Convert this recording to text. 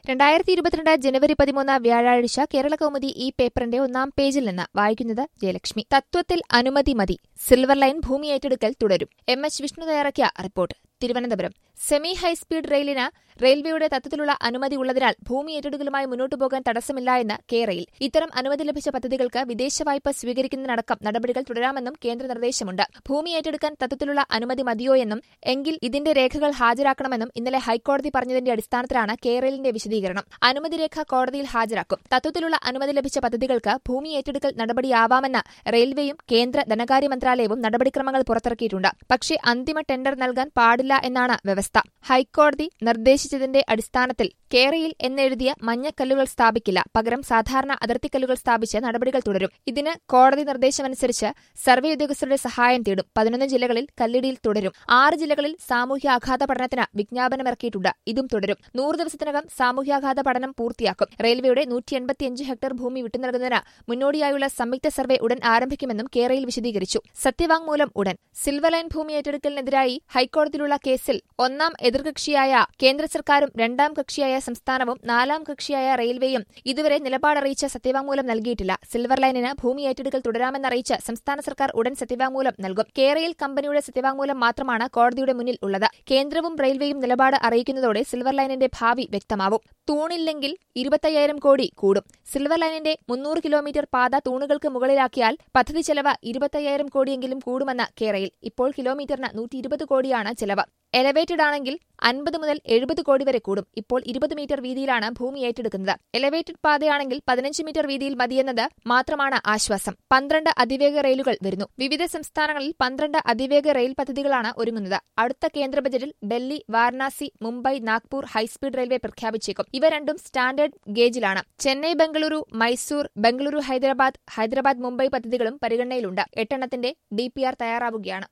രണ്ടായിരത്തി ഇരുപത്തിരണ്ട് ജനുവരി പതിമൂന്ന് വ്യാഴാഴ്ച കേരള കൗമുദി ഈ പേപ്പറിന്റെ ഒന്നാം പേജിൽ നിന്ന് വായിക്കുന്നത് ജയലക്ഷ്മി തത്വത്തിൽ അനുമതി മതി സിൽവർ ലൈൻ ഭൂമി ഏറ്റെടുക്കൽ തുടരും എം എച്ച് വിഷ്ണു തയ്യാറാക്കിയ റിപ്പോർട്ട് തിരുവനന്തപുരം സെമി ഹൈസ്പീഡ് റെയിലിന് റെയിൽവേയുടെ തത്വത്തിലുള്ള അനുമതി ഉള്ളതിനാൽ ഭൂമി ഏറ്റെടുക്കലുമായി മുന്നോട്ടു പോകാൻ തടസ്സമില്ല എന്ന് കേരയിൽ ഇത്തരം അനുമതി ലഭിച്ച പദ്ധതികൾക്ക് വിദേശ വായ്പ സ്വീകരിക്കുന്നതിനടക്കം നടപടികൾ തുടരാമെന്നും കേന്ദ്ര നിർദ്ദേശമുണ്ട് ഭൂമി ഏറ്റെടുക്കാൻ തത്വത്തിലുള്ള അനുമതി മതിയോയെന്നും എങ്കിൽ ഇതിന്റെ രേഖകൾ ഹാജരാക്കണമെന്നും ഇന്നലെ ഹൈക്കോടതി പറഞ്ഞതിന്റെ അടിസ്ഥാനത്തിലാണ് കേരളിന്റെ വിശദീകരണം അനുമതി രേഖ കോടതിയിൽ ഹാജരാക്കും തത്വത്തിലുള്ള അനുമതി ലഭിച്ച പദ്ധതികൾക്ക് ഭൂമി ഏറ്റെടുക്കൽ നടപടിയാവാമെന്ന് റെയിൽവേയും കേന്ദ്ര ധനകാര്യ മന്ത്രാലയവും നടപടിക്രമങ്ങൾ പുറത്തിറക്കിയിട്ടുണ്ട് പക്ഷേ അന്തിമ ടെൻഡർ നൽകാൻ പാടില്ല എന്നാണ് വ്യവസ്ഥ ഹൈക്കോടതി നിർദ്ദേശിച്ചതിന്റെ അടിസ്ഥാനത്തിൽ കേരയിൽ എന്നെഴുതിയ മഞ്ഞക്കല്ലുകൾ സ്ഥാപിക്കില്ല പകരം സാധാരണ അതിർത്തിക്കല്ലുകൾ സ്ഥാപിച്ച് നടപടികൾ തുടരും ഇതിന് കോടതി നിർദ്ദേശമനുസരിച്ച് സർവേ ഉദ്യോഗസ്ഥരുടെ സഹായം തേടും പതിനൊന്ന് ജില്ലകളിൽ കല്ലിടിയിൽ തുടരും ആറ് ജില്ലകളിൽ സാമൂഹ്യാഘാത പഠനത്തിന് വിജ്ഞാപനമിറക്കിയിട്ടുണ്ട് ഇതും തുടരും നൂറ് ദിവസത്തിനകം സാമൂഹ്യാഘാത പഠനം പൂർത്തിയാക്കും റെയിൽവേയുടെ നൂറ്റി എൺപത്തിയഞ്ച് ഹെക്ടർ ഭൂമി വിട്ടുനൽകുന്നതിന് മുന്നോടിയായുള്ള സംയുക്ത സർവേ ഉടൻ ആരംഭിക്കുമെന്നും കേരയിൽ വിശദീകരിച്ചു സത്യവാങ്മൂലം ഉടൻ സിൽവർ ലൈൻ ഭൂമി ഏറ്റെടുക്കലിനെതിരായി ഹൈക്കോടതിയിലുള്ള കേസിൽ ഒന്നാം എതിർകക്ഷിയായ കേന്ദ്ര സർക്കാരും രണ്ടാം കക്ഷിയായ സംസ്ഥാനവും നാലാം കക്ഷിയായ റെയിൽവേയും ഇതുവരെ നിലപാടറിയിച്ച സത്യവാങ്മൂലം നൽകിയിട്ടില്ല സിൽവർ ലൈനിന് ഭൂമി ഏറ്റെടുക്കൽ തുടരാമെന്നറിയിച്ച് സംസ്ഥാന സർക്കാർ ഉടൻ സത്യവാങ്മൂലം നൽകും കേരയിൽ കമ്പനിയുടെ സത്യവാങ്മൂലം മാത്രമാണ് കോടതിയുടെ മുന്നിൽ ഉള്ളത് കേന്ദ്രവും റെയിൽവേയും നിലപാട് അറിയിക്കുന്നതോടെ സിൽവർ ലൈനിന്റെ ഭാവി വ്യക്തമാവും തൂണില്ലെങ്കിൽ ഇരുപത്തയ്യായിരം കോടി കൂടും സിൽവർ ലൈനിന്റെ മുന്നൂറ് കിലോമീറ്റർ പാത തൂണുകൾക്ക് മുകളിലാക്കിയാൽ പദ്ധതി ചെലവ് ഇരുപത്തയ്യായിരം കോടിയെങ്കിലും കൂടുമെന്ന് കേരയിൽ ഇപ്പോൾ കിലോമീറ്ററിന് നൂറ്റി ഇരുപത് കോടിയാണ് ചെലവ് എലവേറ്റഡ് ആണെങ്കിൽ അൻപത് മുതൽ എഴുപത് കോടി വരെ കൂടും ഇപ്പോൾ ഇരുപത് മീറ്റർ വീതിയിലാണ് ഭൂമി ഏറ്റെടുക്കുന്നത് എലവേറ്റഡ് പാതയാണെങ്കിൽ പതിനഞ്ച് മീറ്റർ വീതിയിൽ മതിയെന്നത് മാത്രമാണ് ആശ്വാസം പന്ത്രണ്ട് അതിവേഗ റെയിലുകൾ വരുന്നു വിവിധ സംസ്ഥാനങ്ങളിൽ പന്ത്രണ്ട് അതിവേഗ റെയിൽ പദ്ധതികളാണ് ഒരുങ്ങുന്നത് അടുത്ത കേന്ദ്ര ബജറ്റിൽ ഡൽഹി വാരണാസി മുംബൈ നാഗ്പൂർ ഹൈസ്പീഡ് റെയിൽവേ പ്രഖ്യാപിച്ചേക്കും ഇവ രണ്ടും സ്റ്റാൻഡേർഡ് ഗേജിലാണ് ചെന്നൈ ബംഗളൂരു മൈസൂർ ബംഗളൂരു ഹൈദരാബാദ് ഹൈദരാബാദ് മുംബൈ പദ്ധതികളും പരിഗണനയിലുണ്ട് എട്ടെണ്ണത്തിന്റെ ഡിപിആർ തയ്യാറാവുകയാണ്